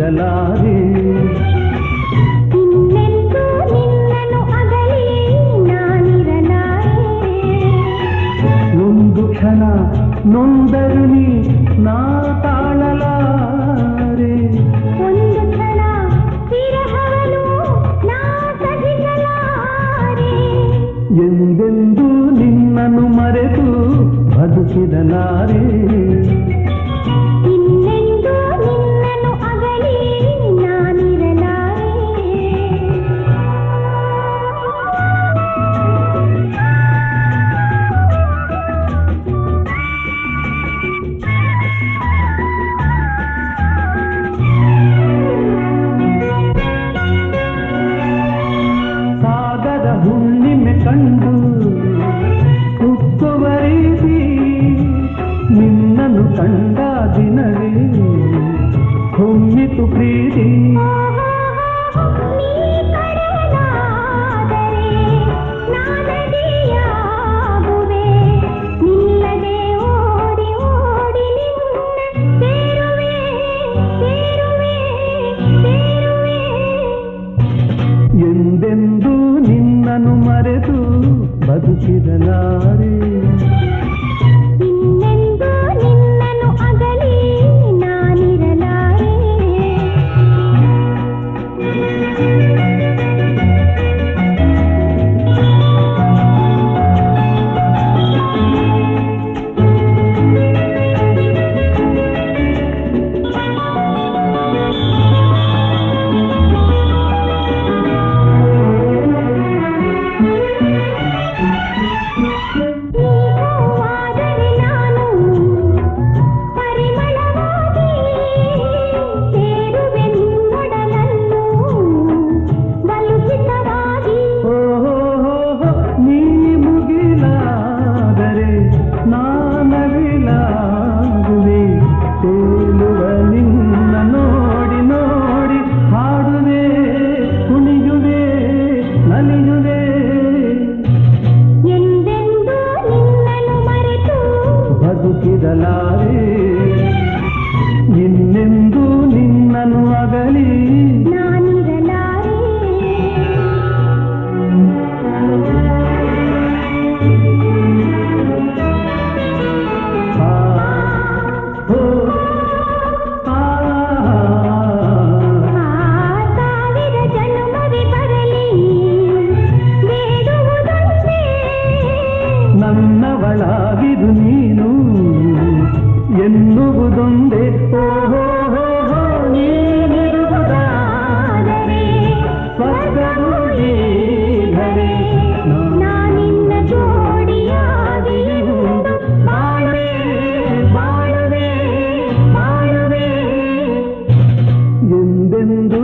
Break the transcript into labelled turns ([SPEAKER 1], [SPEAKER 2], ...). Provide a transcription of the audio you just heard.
[SPEAKER 1] ಬದುಕಿರಲಾರೆ
[SPEAKER 2] ಇನ್ನೆಂದೂ ನಿನ್ನನ್ನು ಅಗಲಿ ನಾನಿರಲಾರೆ
[SPEAKER 1] ಒಂದು ಕ್ಷಣ ನೊಂದರು ನೀ ನಾ ತಾಳಲಾರೆ
[SPEAKER 2] ಒಂದು ಕ್ಷಣ ವಿರಹವನು ನಾ ಸಹಿಸಲಾರೆ
[SPEAKER 1] ಎಂದೆಂದೂ ನಿನ್ನನ್ನು ಮರೆತು ಬದುಕಿರಲಾರೆ
[SPEAKER 2] ಇನ್ನೆಂದೂ ನಿನ್ನನ್ನು ಅಗಲಿ ನಾನಿರಲಾರೆ
[SPEAKER 1] ಸಾಗರ ಹುಣ್ಣಿಮೆ ಕಂಡು ಉಕ್ಕುವ ರೀತಿ ನಿನ್ನನ್ನು ಕಂಡ ದಿನವೇ ಹೊಮ್ಮಿತು ಪ್ರೀತಿ
[SPEAKER 2] ನೀ ಕಡಲಾದರೆ ನಾನದಿಯಾಗುವೆ ನಿಲ್ಲದೆ ಓಡಿ ಓಡಿ ನಿನ್ನ ಸೇರುವೆ ಸೇರುವೆ ಸೇರುವೆ
[SPEAKER 1] ಎಂದೆಂದೂ ನಿನ್ನನ್ನು ಮರೆತು ಬದುಕಿರಲಾರೆ
[SPEAKER 2] ಇನ್ನೆಂದೂ ನಿನ್ನನ್ನು ಅಗಲಿ ನಾನಿರಲಾರೆ ನೀವಾದರೆ ನಾನು ಪರಿಮಳವಾಗಿ ಸೇರುವೆ ನಿನ್ನೊಡಲನ್ನು ಬಲುಚಿತವಾಗಿ
[SPEAKER 1] ಓಹೋ ನೀ ಮುಗಿಲಾದರೆ ನಾನವಿಲಾಗುವೆ ತೇಲುವ ನಿನ್ನ ನೋಡಿ ನೋಡಿ ಹಾಡುವೆ ಕುಣಿಯುವೆ ನಲಿಯುವೆ
[SPEAKER 2] ಎಂದೆಂದೂ ನಿನ್ನನ್ನು ಮರೆತು
[SPEAKER 1] ಬದುಕಿರಲಾರೆ ಇನ್ನೆಂದೂ ನಿನ್ನನ್ನು ಅಗಲಿ
[SPEAKER 2] ನಾನಿರಲಾರೆ
[SPEAKER 1] ಆ, ಹೋ, ಆ,
[SPEAKER 2] ಆ ಸಾವಿರ ಜನ್ಮವೇ ಬರಲಿ ಬೇಡುವುದೊಂದೇ
[SPEAKER 1] ನನ್ನವಳಾಗಿರು ನೀನು ಎನ್ನುವುದೊಂದೇ ಓಹೋ ನೀನಿರುವುದಾದರೆ ಸ್ವರ್ಗವು ಈಗಲೇ
[SPEAKER 2] ನಾನಿನ್ನ ಜೋಡಿಯಾಗಿ ಎಂದು ಬಾಳುವೆ ಬಾಳುವೆ ಬಾಳುವೆ
[SPEAKER 1] ಎಂದೆಂದೂ